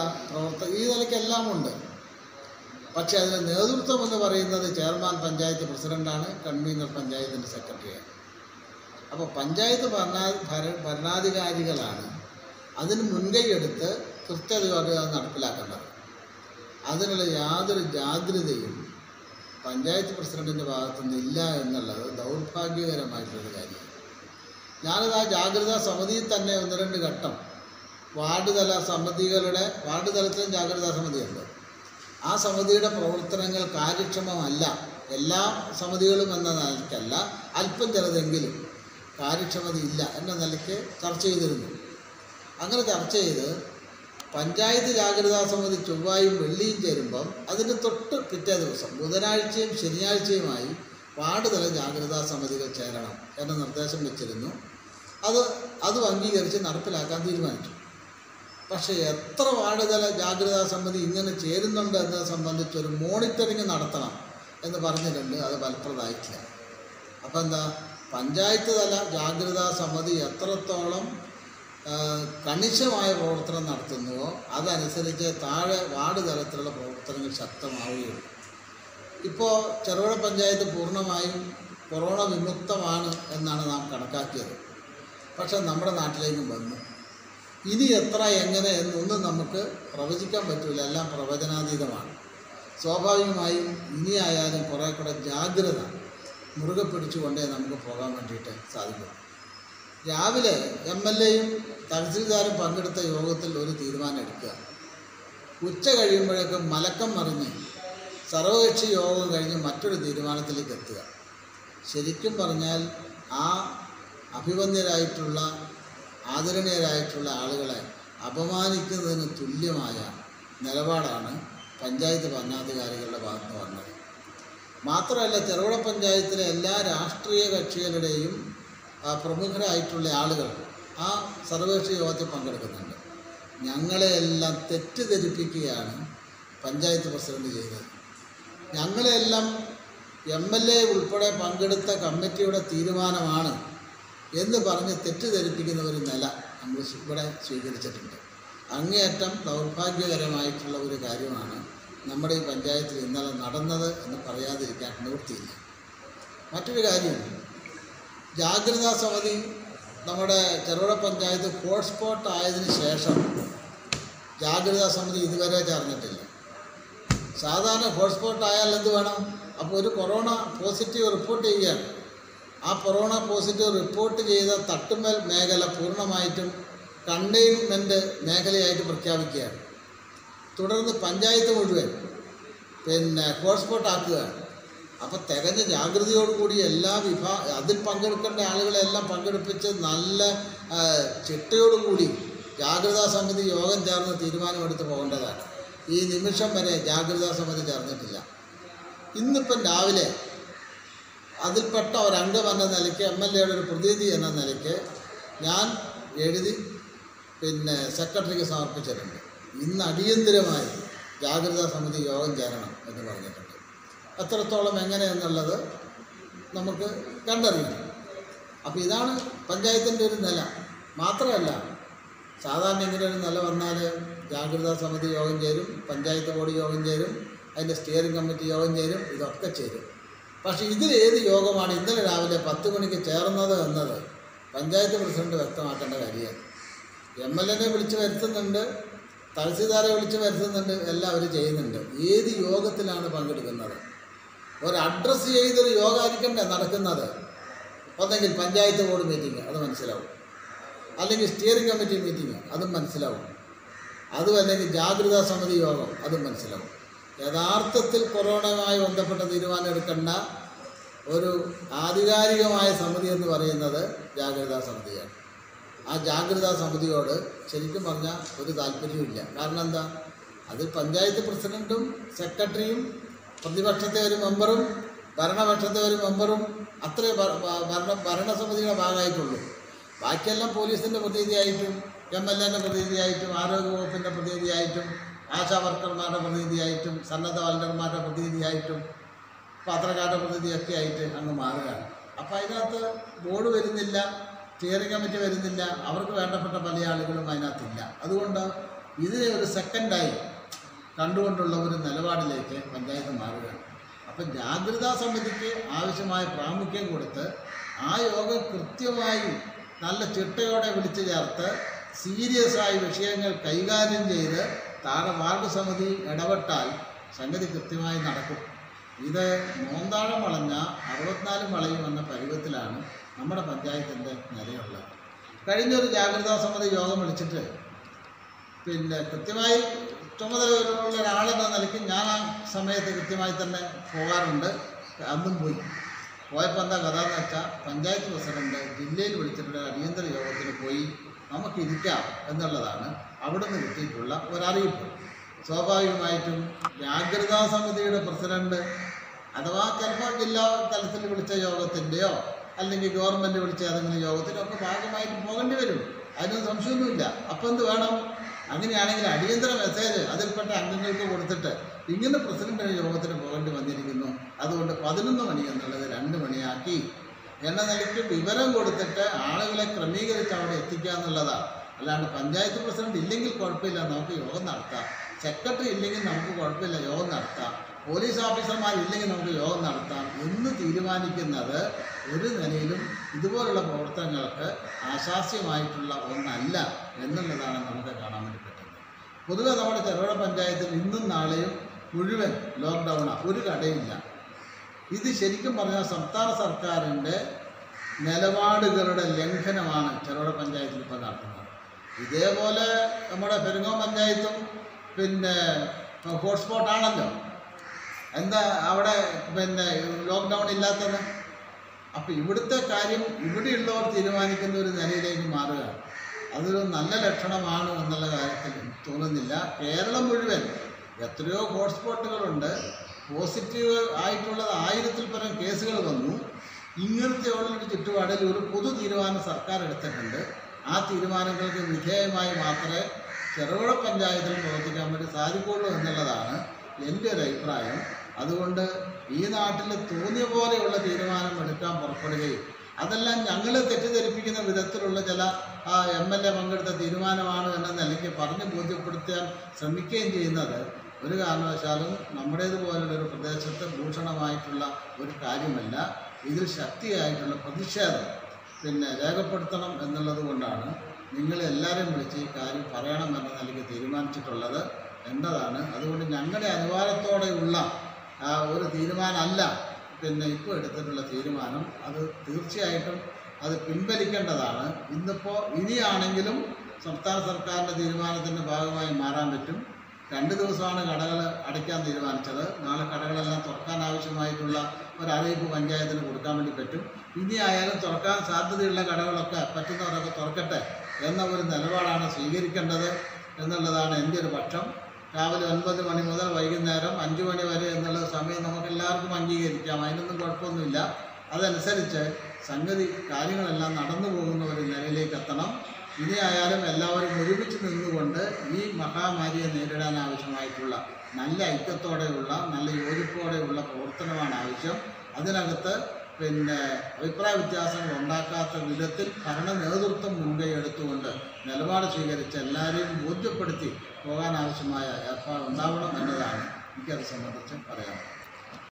പ്രവർത്തന ഈ നിലയ്ക്കെല്ലാം ഉണ്ട് പക്ഷേ അതിന് നേതൃത്വം എന്ന് പറയുന്നത് ചെയർമാൻ പഞ്ചായത്ത് പ്രസിഡന്റാണ് കൺവീനർ പഞ്ചായത്തിൻ്റെ സെക്രട്ടറിയാണ് അപ്പോൾ പഞ്ചായത്ത് ഭരണാ ഭര ഭരണാധികാരികളാണ് അതിന് മുൻകൈ എടുത്ത് കൃത്യതയോടെ അത് നടപ്പിലാക്കേണ്ടത് അതിനുള്ള യാതൊരു ജാഗ്രതയും പഞ്ചായത്ത് പ്രസിഡന്റിൻ്റെ ഭാഗത്തുനിന്ന് ഇല്ല എന്നുള്ളത് ദൗർഭാഗ്യകരമായിട്ടുള്ളൊരു കാര്യമാണ് ഞാനത് ആ ജാഗ്രതാ സമിതിയിൽ തന്നെ ഒന്ന് രണ്ട് ഘട്ടം വാർഡ് തല സമിതികളുടെ വാർഡ് തലത്തിലും ജാഗ്രതാ സമിതിയുണ്ട് ആ സമിതിയുടെ പ്രവർത്തനങ്ങൾ കാര്യക്ഷമമല്ല എല്ലാ സമിതികളും എന്ന നിലയ്ക്കല്ല അല്പം ചിലതെങ്കിലും കാര്യക്ഷമത ഇല്ല എന്ന നിലയ്ക്ക് ചർച്ച ചെയ്തിരുന്നു അങ്ങനെ ചർച്ച ചെയ്ത് പഞ്ചായത്ത് ജാഗ്രതാ സമിതി ചൊവ്വായും വെള്ളിയും ചേരുമ്പം അതിന് തൊട്ട് പിറ്റേ ദിവസം ബുധനാഴ്ചയും ശനിയാഴ്ചയുമായി വാർഡ് തല ജാഗ്രതാ സമിതികൾ ചേരണം എന്ന നിർദ്ദേശം വെച്ചിരുന്നു അത് അതും അംഗീകരിച്ച് നടപ്പിലാക്കാൻ തീരുമാനിച്ചു പക്ഷേ എത്ര വാർഡ് തല ജാഗ്രതാ സമിതി ഇങ്ങനെ ചേരുന്നുണ്ട് എന്നത് സംബന്ധിച്ച് ഒരു മോണിറ്ററിങ് നടത്തണം എന്ന് പറഞ്ഞിട്ടുണ്ട് അത് ഫലപ്രദമായിട്ടില്ല അപ്പം എന്താ പഞ്ചായത്ത് തല ജാഗ്രതാ സമിതി എത്രത്തോളം ആ, കണിശമായ പ്രവർത്തനം നടത്തുന്നുവോ അതനുസരിച്ച് താഴെ വാർഡ് തലത്തിലുള്ള പ്രവർത്തനങ്ങൾ ശക്തമാവുകയുള്ളൂ ഇപ്പോൾ ചെറുപുഴ പഞ്ചായത്ത് പൂർണ്ണമായും കൊറോണ വിമുക്തമാണ് എന്നാണ് നാം കണക്കാക്കിയത് പക്ഷെ നമ്മുടെ നാട്ടിലേക്കും വന്നു ഇനി എത്ര എങ്ങനെ എന്നൊന്നും നമുക്ക് പ്രവചിക്കാൻ പറ്റില്ല എല്ലാം പ്രവചനാതീതമാണ് സ്വാഭാവികമായും ഇനി ആയാലും കുറേ കൂടെ ജാഗ്രത മുറുകെ പിടിച്ചുകൊണ്ടേ നമുക്ക് പോകാൻ വേണ്ടിയിട്ട് സാധിക്കും രാവിലെ എം എൽ എയും തഹസിൽദാരും പങ്കെടുത്ത യോഗത്തിൽ ഒരു തീരുമാനം എടുക്കുക ഉച്ച കഴിയുമ്പോഴേക്കും മലക്കം മറിഞ്ഞ് സർവകക്ഷി യോഗം കഴിഞ്ഞ് മറ്റൊരു തീരുമാനത്തിലേക്ക് എത്തുക ശരിക്കും പറഞ്ഞാൽ ആ അഭിവന്യരായിട്ടുള്ള ആദരണീയരായിട്ടുള്ള ആളുകളെ അപമാനിക്കുന്നതിന് തുല്യമായ നിലപാടാണ് പഞ്ചായത്ത് ഭരണാധികാരികളുടെ ഭാഗത്ത് വന്നത് മാത്രമല്ല ചെറുപുഴ പഞ്ചായത്തിലെ എല്ലാ രാഷ്ട്രീയ കക്ഷികളുടെയും ആ, പ്രമുഖരായിട്ടുള്ള ആളുകൾ ആ സർവകക്ഷി യോഗത്തിൽ പങ്കെടുക്കുന്നുണ്ട് ഞങ്ങളെയെല്ലാം തെറ്റിദ്ധരിപ്പിക്കുകയാണ് പഞ്ചായത്ത് പ്രസിഡന്റ് ചെയ്തത് ഞങ്ങളെല്ലാം എം എൽ എ ഉൾപ്പെടെ പങ്കെടുത്ത കമ്മിറ്റിയുടെ തീരുമാനമാണ് എന്ന് പറഞ്ഞ് തെറ്റിദ്ധരിപ്പിക്കുന്ന ഒരു നില നമ്മൾ ഇവിടെ സ്വീകരിച്ചിട്ടുണ്ട് അങ്ങേയറ്റം ദൗർഭാഗ്യകരമായിട്ടുള്ള ഒരു കാര്യമാണ് നമ്മുടെ ഈ പഞ്ചായത്തിൽ ഇന്നലെ നടന്നത് എന്ന് പറയാതിരിക്കാൻ നിവൃത്തിയില്ല മറ്റൊരു കാര്യം ജാഗ്രതാ സമിതി നമ്മുടെ ചെറുപുഴ പഞ്ചായത്ത് ഹോട്ട്സ്പോട്ട് ആയതിനു ശേഷം ജാഗ്രതാ സമിതി ഇതുവരെ ചേർന്നിട്ടില്ല സാധാരണ ഹോട്ട്സ്പോട്ട് ആയാൽ എന്ത് വേണം അപ്പോൾ ഒരു കൊറോണ പോസിറ്റീവ് റിപ്പോർട്ട് ചെയ്യുകയാണ് ആ കൊറോണ പോസിറ്റീവ് റിപ്പോർട്ട് ചെയ്ത തട്ടുമൽ മേഖല പൂർണ്ണമായിട്ടും കണ്ടെയ്ൻമെൻറ്റ് മേഖലയായിട്ട് പ്രഖ്യാപിക്കുകയാണ് തുടർന്ന് പഞ്ചായത്ത് മുഴുവൻ പിന്നെ ഹോട്ട്സ്പോട്ട് ആക്കുകയാണ് അപ്പോൾ തികഞ്ഞ ജാഗ്രതയോടുകൂടി എല്ലാ വിഭാ അതിൽ പങ്കെടുക്കേണ്ട ആളുകളെല്ലാം പങ്കെടുപ്പിച്ച് നല്ല ആ, ചിട്ടയോടുകൂടി ജാഗ്രതാ സമിതി യോഗം ചേർന്ന് തീരുമാനമെടുത്ത് പോകേണ്ടതാണ് ഈ നിമിഷം വരെ ജാഗ്രതാ സമിതി ചേർന്നിട്ടില്ല ഇന്നിപ്പം രാവിലെ അതിൽപ്പെട്ട ഒരംഗം എന്ന നിലയ്ക്ക് എം എൽ എയുടെ ഒരു പ്രതിനിധി എന്ന നിലയ്ക്ക് ഞാൻ എഴുതി പിന്നെ സെക്രട്ടറിക്ക് സമർപ്പിച്ചിട്ടുണ്ട് ഇന്ന് അടിയന്തിരമായി ജാഗ്രതാ സമിതി യോഗം ചേരണം എന്ന് പറഞ്ഞിട്ടുണ്ട് എത്രത്തോളം എങ്ങനെ എന്നുള്ളത് നമുക്ക് കണ്ടറിയണം അപ്പോൾ ഇതാണ് പഞ്ചായത്തിൻ്റെ ഒരു നില മാത്രമല്ല സാധാരണ ഇങ്ങനെ ഒരു നില വന്നാൽ ജാഗ്രതാ സമിതി യോഗം ചേരും പഞ്ചായത്ത് ബോർഡ് യോഗം ചേരും അതിൻ്റെ സ്റ്റിയറിംഗ് കമ്മിറ്റി യോഗം ചേരും ഇതൊക്കെ ചേരും പക്ഷേ ഇതിൽ ഏത് യോഗമാണ് ഇന്നലെ രാവിലെ പത്ത് മണിക്ക് ചേർന്നത് എന്നത് പഞ്ചായത്ത് പ്രസിഡന്റ് വ്യക്തമാക്കേണ്ട കാര്യമാണ് എം എൽ എനെ വിളിച്ച് വരുത്തുന്നുണ്ട് തഹസീൽദാരെ വിളിച്ച് വരുത്തുന്നുണ്ട് എല്ലാം അവർ ചെയ്യുന്നുണ്ട് ഏത് യോഗത്തിലാണ് പങ്കെടുക്കുന്നത് ഒരു അഡ്രസ്സ് ചെയ്തൊരു യോഗമായിരിക്കണ്ടേ നടക്കുന്നത് ഒന്നെങ്കിൽ പഞ്ചായത്ത് ബോർഡ് മീറ്റിംഗ് അത് മനസ്സിലാവും അല്ലെങ്കിൽ സ്റ്റിയറിംഗ് കമ്മിറ്റി മീറ്റിംഗ് അതും മനസ്സിലാവും അതും അല്ലെങ്കിൽ ജാഗ്രതാ സമിതി യോഗം അതും മനസ്സിലാവും യഥാർത്ഥത്തിൽ കൊറോണയുമായി ബന്ധപ്പെട്ട തീരുമാനം എടുക്കേണ്ട ഒരു ആധികാരികമായ സമിതി എന്ന് പറയുന്നത് ജാഗ്രതാ സമിതിയാണ് ആ ജാഗ്രതാ സമിതിയോട് ശരിക്കും പറഞ്ഞാൽ ഒരു താല്പര്യമില്ല കാരണം എന്താ അത് പഞ്ചായത്ത് പ്രസിഡന്റും സെക്രട്ടറിയും പ്രതിപക്ഷത്തെ ഒരു മെമ്പറും ഭരണപക്ഷത്തെ ഒരു മെമ്പറും അത്രേ ഭ- ഭ- ഭരണ ഭരണസമിതിയുടെ ഭാഗമായിട്ടുള്ളൂ ബാക്കിയെല്ലാം പോലീസിൻ്റെ പ്രതിനിധിയായിട്ടും എം എൽ എൻ്റെ പ്രതിനിധിയായിട്ടും ആരോഗ്യവകുപ്പിൻ്റെ പ്രതിനിധിയായിട്ടും ആശാ വർക്കർമാരുടെ പ്രതിനിധിയായിട്ടും സന്നദ്ധ വളണ്ടർമാരുടെ പ്രതിനിധിയായിട്ടും പത്രക്കാരുടെ പ്രതിനിധിയൊക്കെ ആയിട്ട് അങ്ങ് മാറുകയാണ് അപ്പോൾ അതിനകത്ത് ബോർഡ് വരുന്നില്ല സ്റ്റിയറിംഗ് കമ്മിറ്റി വരുന്നില്ല അവർക്ക് വേണ്ടപ്പെട്ട പല ആളുകളും അതിനകത്തില്ല അതുകൊണ്ട് ഇതിനെ ഒരു സെക്കൻഡായി കണ്ടുകൊണ്ടുള്ള ഒരു നിലപാടിലേക്ക് പഞ്ചായത്ത് മാറുകയാണ് അപ്പം ജാഗ്രതാ സമിതിക്ക് ആവശ്യമായ പ്രാമുഖ്യം കൊടുത്ത് ആ യോഗം കൃത്യമായി നല്ല ചിട്ടയോടെ വിളിച്ചു ചേർത്ത് സീരിയസ് ആയി വിഷയങ്ങൾ കൈകാര്യം ചെയ്ത് താഴെ വാർഡ് സമിതി ഇടപെട്ടാൽ സംഗതി കൃത്യമായി നടക്കും ഇത് മോന്താഴം വളഞ്ഞ അറുപത്തിനാല് വളയും എന്ന പരുവത്തിലാണ് നമ്മുടെ പഞ്ചായത്തിൻ്റെ നിലയുള്ളത് കഴിഞ്ഞൊരു ജാഗ്രതാ സമിതി യോഗം വിളിച്ചിട്ട് പിന്നെ കൃത്യമായി ചുമതലയുള്ള ഒരാളെന്ന നിലയ്ക്ക് ഞാൻ ആ സമയത്ത് കൃത്യമായി തന്നെ പോകാറുണ്ട് അന്നും പോയി പോയപ്പോൾ എന്താ കഥ എന്ന് വെച്ചാൽ പഞ്ചായത്ത് പ്രസിഡന്റ് ജില്ലയിൽ വിളിച്ചിട്ടുള്ള അടിയന്തര യോഗത്തിന് പോയി നമുക്ക് ഇരിക്കാം എന്നുള്ളതാണ് അവിടുന്ന് കിട്ടിയിട്ടുള്ള ഒരറിയിപ്പ് സ്വാഭാവികമായിട്ടും ജാഗ്രതാ സമിതിയുടെ പ്രസിഡന്റ് അഥവാ ചിലപ്പോൾ ജില്ലാ തലത്തിൽ വിളിച്ച യോഗത്തിൻ്റെയോ അല്ലെങ്കിൽ ഗവൺമെൻറ് വിളിച്ച ഏതെങ്കിലും യോഗത്തിനോ ഒക്കെ ഭാഗമായിട്ട് പോകേണ്ടി വരും അതിനൊന്നും സംശയമൊന്നുമില്ല അപ്പം എന്ത് വേണം അങ്ങനെയാണെങ്കിൽ അടിയന്തര മെസ്സേജ് അതിൽപ്പെട്ട അംഗങ്ങൾക്ക് കൊടുത്തിട്ട് ഇങ്ങനെ പ്രസിഡന്റിന്റെ യോഗത്തിന് പോകേണ്ടി വന്നിരിക്കുന്നു അതുകൊണ്ട് പതിനൊന്ന് മണി എന്നുള്ളത് രണ്ട് മണിയാക്കി എന്ന നിലയ്ക്ക് വിവരം കൊടുത്തിട്ട് ആളുകളെ ക്രമീകരിച്ച് അവിടെ എത്തിക്കുക എന്നുള്ളതാണ് അല്ലാണ്ട് പഞ്ചായത്ത് പ്രസിഡന്റ് ഇല്ലെങ്കിൽ കുഴപ്പമില്ല നമുക്ക് യോഗം നടത്താം സെക്രട്ടറി ഇല്ലെങ്കിൽ നമുക്ക് കുഴപ്പമില്ല യോഗം നടത്താം പോലീസ് ഓഫീസർമാർ ഇല്ലെങ്കിൽ നമുക്ക് യോഗം നടത്താം എന്ന് തീരുമാനിക്കുന്നത് ഒരു നിലയിലും ഇതുപോലുള്ള പ്രവർത്തനങ്ങൾക്ക് ആശാസ്യമായിട്ടുള്ള ഒന്നല്ല എന്നുള്ളതാണ് നമുക്ക് കാണാൻ വേണ്ടി പറ്റുന്നത് പൊതുവെ നമ്മുടെ ചെറുകിട പഞ്ചായത്തിൽ ഇന്നും നാളെയും മുഴുവൻ ലോക്ക്ഡൗണാണ് ഒരു കടയില്ല ഇത് ശരിക്കും പറഞ്ഞാൽ സംസ്ഥാന സർക്കാരിൻ്റെ നിലപാടുകളുടെ ലംഘനമാണ് ചെറുകിട പഞ്ചായത്തിൽ ഇപ്പോൾ നടത്തുന്നത് ഇതേപോലെ നമ്മുടെ പെരുങ്ങോം പഞ്ചായത്തും പിന്നെ ഹോട്ട്സ്പോട്ടാണല്ലോ എന്താ അവിടെ പിന്നെ ലോക്ക്ഡൗൺ ഇല്ലാത്തത് അപ്പോൾ ഇവിടുത്തെ കാര്യം ഇവിടെയുള്ളവർ തീരുമാനിക്കുന്ന ഒരു നിലയിലേക്ക് മാറുകയാണ് അതൊരു നല്ല ലക്ഷണമാണ് എന്നുള്ള കാര്യത്തിൽ തോന്നുന്നില്ല കേരളം മുഴുവൻ എത്രയോ ഹോട്ട്സ്പോട്ടുകളുണ്ട് പോസിറ്റീവ് ആയിട്ടുള്ളത് ആയിരത്തിൽ പരം കേസുകൾ വന്നു ഇങ്ങനത്തെ ഉള്ളൊരു ചുറ്റുപാടിൽ ഒരു പൊതു തീരുമാനം സർക്കാർ എടുത്തിട്ടുണ്ട് ആ തീരുമാനങ്ങൾക്ക് വിധേയമായി മാത്രമേ ചെറുകിട പഞ്ചായത്തിൽ പ്രവർത്തിക്കാൻ വേണ്ടി സാധിക്കുള്ളൂ എന്നുള്ളതാണ് എൻ്റെ ഒരു അഭിപ്രായം അതുകൊണ്ട് ഈ നാട്ടിൽ തോന്നിയ പോലെയുള്ള തീരുമാനം എടുക്കാൻ പുറപ്പെടുകയും അതെല്ലാം ഞങ്ങൾ തെറ്റിദ്ധരിപ്പിക്കുന്ന വിധത്തിലുള്ള ചില എം എൽ എ പങ്കെടുത്ത തീരുമാനമാണ് എന്ന നിലയ്ക്ക് പറഞ്ഞ് ബോധ്യപ്പെടുത്താൻ ശ്രമിക്കുകയും ചെയ്യുന്നത് ഒരു കാരണവശാലും നമ്മുടേതുപോലുള്ള ഒരു പ്രദേശത്ത് ഭൂഷണമായിട്ടുള്ള ഒരു കാര്യമല്ല ഇതിൽ ശക്തിയായിട്ടുള്ള പ്രതിഷേധം പിന്നെ രേഖപ്പെടുത്തണം എന്നുള്ളത് കൊണ്ടാണ് നിങ്ങളെല്ലാവരും വിളിച്ച് ഈ കാര്യം പറയണം എന്ന നിലയ്ക്ക് തീരുമാനിച്ചിട്ടുള്ളത് എന്നതാണ് അതുകൊണ്ട് ഞങ്ങളുടെ അനുവാദത്തോടെയുള്ള ആ, ഒരു തീരുമാനമല്ല പിന്നെ ഇപ്പോൾ എടുത്തിട്ടുള്ള തീരുമാനം അത് തീർച്ചയായിട്ടും അത് പിൻവലിക്കേണ്ടതാണ് ഇന്നിപ്പോൾ ഇനിയാണെങ്കിലും സംസ്ഥാന സർക്കാരിൻ്റെ തീരുമാനത്തിൻ്റെ ഭാഗമായി മാറാൻ പറ്റും രണ്ട് ദിവസമാണ് കടകൾ അടയ്ക്കാൻ തീരുമാനിച്ചത് നാളെ കടകളെല്ലാം തുറക്കാൻ ആവശ്യമായിട്ടുള്ള ഒരു അറിയിപ്പ് പഞ്ചായത്തിന് കൊടുക്കാൻ വേണ്ടി പറ്റും ഇനി ആയാലും തുറക്കാൻ സാധ്യതയുള്ള കടകളൊക്കെ പറ്റുന്നവരൊക്കെ തുറക്കട്ടെ എന്ന ഒരു നിലപാടാണ് സ്വീകരിക്കേണ്ടത് എന്നുള്ളതാണ് എൻ്റെ ഒരു പക്ഷം രാവിലെ ഒൻപത് മണി മുതൽ വൈകുന്നേരം അഞ്ച് മണി വരെ എന്നുള്ള സമയം നമുക്ക് എല്ലാവർക്കും അംഗീകരിക്കാം അതിനൊന്നും കുഴപ്പമൊന്നുമില്ല അതനുസരിച്ച് സംഗതി കാര്യങ്ങളെല്ലാം നടന്നു പോകുന്ന ഒരു നിലയിലേക്ക് എത്തണം ഇനി ആയാലും എല്ലാവരും ഒരുമിച്ച് നിന്നുകൊണ്ട് ഈ മഹാമാരിയെ നേരിടാൻ ആവശ്യമായിട്ടുള്ള നല്ല ഐക്യത്തോടെയുള്ള നല്ല യോജിപ്പോടെയുള്ള പ്രവർത്തനമാണ് ആവശ്യം അതിനകത്ത് പിന്നെ അഭിപ്രായ വ്യത്യാസങ്ങൾ ഉണ്ടാക്കാത്ത വിധത്തിൽ ഭരണ നേതൃത്വം മുൻകൈ എടുത്തുകൊണ്ട് നിലപാട് സ്വീകരിച്ച് എല്ലാവരെയും ബോധ്യപ്പെടുത്തി പോകാൻ ആവശ്യമായ ഏർപ്പാട് ഉണ്ടാവണം എന്നതാണ് എനിക്കത് സംബന്ധിച്ച് പറയാനുള്ളത്